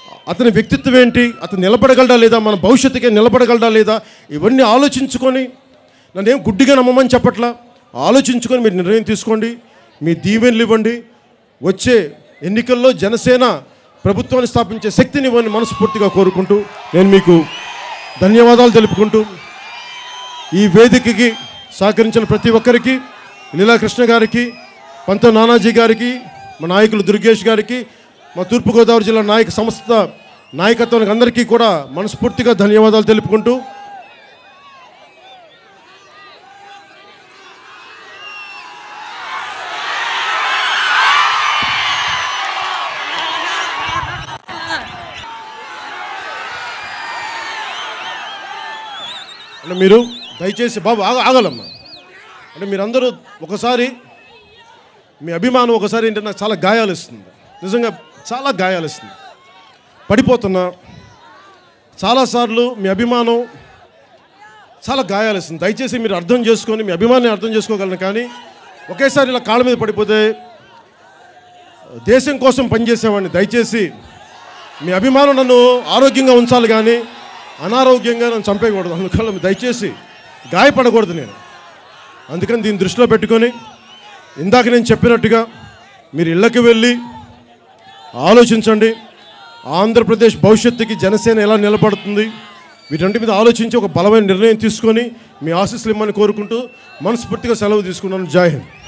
అతని వ్యక్తిత్వం ఏంటి అతను నిలబడగలడా లేదా మన భవిష్యత్తుకే నిలబడగలడా లేదా ఇవన్నీ ఆలోచించుకొని నన్నేం గుడ్డిగా నమ్మమని చెప్పట్లా ఆలోచించుకొని మీరు నిర్ణయం తీసుకోండి మీ దీవెనలు ఇవ్వండి వచ్చే ఎన్నికల్లో జనసేన ప్రభుత్వాన్ని స్థాపించే శక్తిని ఇవ్వని మనస్ఫూర్తిగా కోరుకుంటూ నేను మీకు ధన్యవాదాలు తెలుపుకుంటూ ఈ వేదికకి సహకరించిన ప్రతి ఒక్కరికి లీలాకృష్ణ గారికి పంత నానాజీ గారికి మా నాయకులు దుర్గేష్ గారికి మా తూర్పుగోదావరి జిల్లా నాయక సంస్థ నాయకత్వానికి అందరికీ కూడా మనస్ఫూర్తిగా ధన్యవాదాలు తెలుపుకుంటూ అంటే మీరు దయచేసి బాబు ఆగ ఆగలమ్మా అంటే మీరందరూ ఒకసారి మీ అభిమానం ఒకసారి ఏంటంటే నాకు చాలా గాయాలు ఇస్తుంది నిజంగా చాలా గాయాలు ఇస్తుంది పడిపోతున్నా చాలాసార్లు మీ అభిమానం చాలా గాయాలు ఇస్తుంది దయచేసి మీరు అర్థం చేసుకొని మీ అభిమానాన్ని అర్థం చేసుకోగలను కానీ ఒకేసారి ఇలా కాళ్ళ మీద పడిపోతే దేశం కోసం పనిచేసేవాడిని దయచేసి మీ అభిమానం నన్ను ఆరోగ్యంగా ఉంచాలి కానీ అనారోగ్యంగా నన్ను చంపేయకూడదు అందుకని మీరు దయచేసి గాయపడకూడదు నేను అందుకని దీన్ని దృష్టిలో పెట్టుకొని ఇందాక నేను చెప్పినట్టుగా మీరు ఇళ్ళకి వెళ్ళి ఆలోచించండి ఆంధ్రప్రదేశ్ భవిష్యత్తుకి జనసేన ఎలా నిలబడుతుంది వీటన్నిటి మీద ఆలోచించి ఒక బలమైన నిర్ణయం తీసుకొని మీ ఆశీస్సులు ఇమ్మని కోరుకుంటూ మనస్ఫూర్తిగా సెలవు తీసుకున్నాను జై హింద్